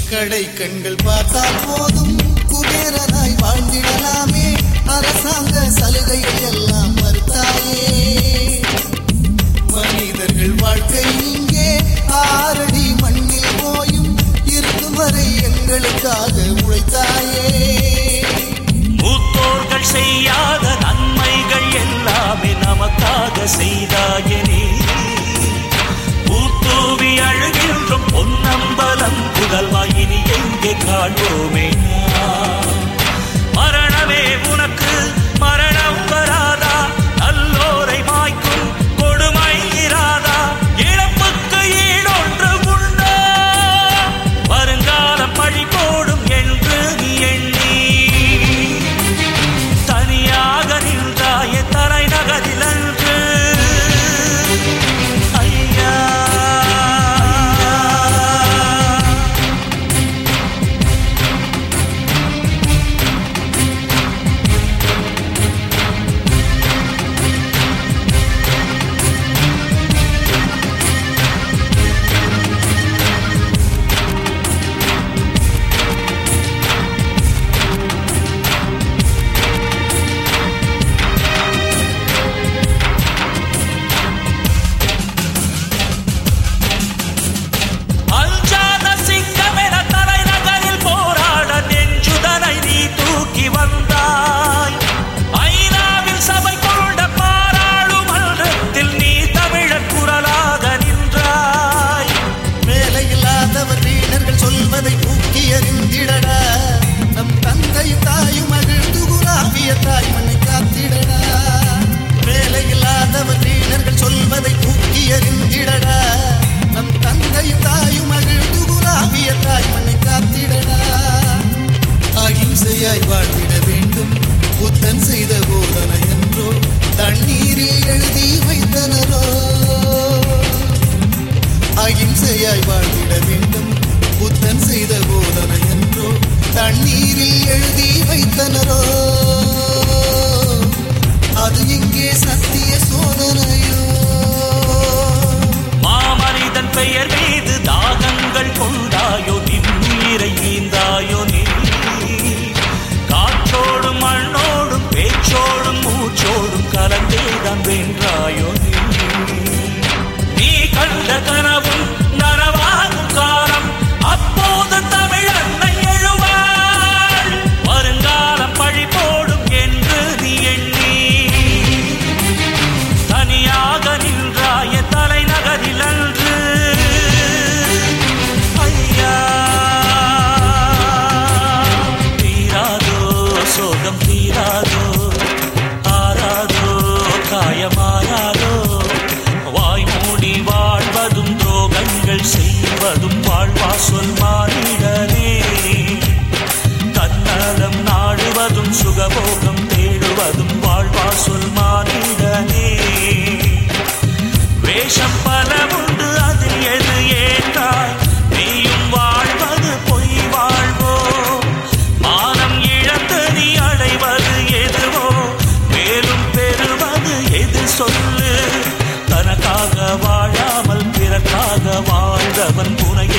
கடை கண்கள் பார்த்தால் போதும் குபேரனாய் வாழ்ந்திடலாமே அரசாங்க சலுகைகள் எல்லாம் மறுத்தாயே மனிதர்கள் வாழ்க்கை இங்கே ஆறடி மண்ணில் போயும் இருக்கும் வரை எங்களுக்காக உழைத்தாயே மூத்தோர்கள் செய்யாத நன்மைகள் எல்லாமே நமக்காக செய்தாயனே பூத்தூவி அழுகின்றும் பொன்னம்பலம் புகழ்வாய் இனி எங்கே காண்போமே நாம்? மரணமே உனக்கு மரணம் வராதா நல்லோரை மாய்க்கும் கொடுமை இராதா இழப்புக்கு ஈடொன்று உண்டா வருங்காலம் பழி போடும் என்று நீ எண்ணி தனியாக நின்றாய தலைநகரில் அன்று ஐயா அஞ்சாத சிங்கமென தலைநகரில் போராட நெஞ்சுதனை நீ தூக்கி வந்தாய் ஐநாவில் சபை கொண்ட பாராளுமன்றத்தில் நீ தமிழர் குரலாக நின்றாய் வேலையில்லாதவர் வீணர்கள் சொல்வதை தூக்கி எறிந்திடடா நம் தந்தையும் தாயும் மகிழ்ந்து குலாபிய தாய் மண்ணை காத்திடடா வேலையில்லாதவர் வீணர்கள் சொல்வதை தூக்கி எறிந்திடடா நம் தந்தையும் தாயும் மகிழ்ந்து குலாபிய தாய் மண்ணை காத்திடடா அகிம்சையாய் வாழ்ந்திட வேண்டும் புத்தன் செய்த போதனை என்றோ தண்ணீரில் எழுதி வைத்தனரோ அகிம்சையாய் வாழ்ந்திட வேண்டும் புத்தன் செய்த போதனை என்றோ தண்ணீரில் எழுதி வைத்தனரோ அது இங்கே சத்திய சோதனையோ மாமனிதன் பெயர் மீது தாகங்கள் கொண்டாயோ நின்னீரை நீந்தாயோ நீ காற்றோடும் மண்ணோடும் பேச்சோடும் மூச்சோடும் கலந்தேதான் வென்றாயோ நீ நீ கண்ட கனவும் நனவாகும் காலம் அப்போது தமிழ் அன்னை எழுவாள் வருங்காலம் பழி போடும் என்று நீ எண்ணி தனியாக நின்றாய தலைநகரில் அன்று ஐயா தீராதோ சோகம் தீராதோ ஆறாதோ காயமாறாதோ வாய் மூடி வாழ்வதும் துரோகங்கள் செய்வதும் வாழ்வா சொல் மாறிடனே தன்னலம் நாடுவதும் சுகபோகம் தேடுவதும் வாழ்வா சொல் மாறிடனே வேஷம் பல உண்டு அதில் எது ஏற்றாய் நீயும் வாழ்வது பொய் வாழ்வோ மானம் இழந்து நீ அடைவது எதுவோ மேலும் பெறுவது எது சொல்லு தனக்காக வாழாமல் பிறக்காக வாழ்ந்தவன் துணை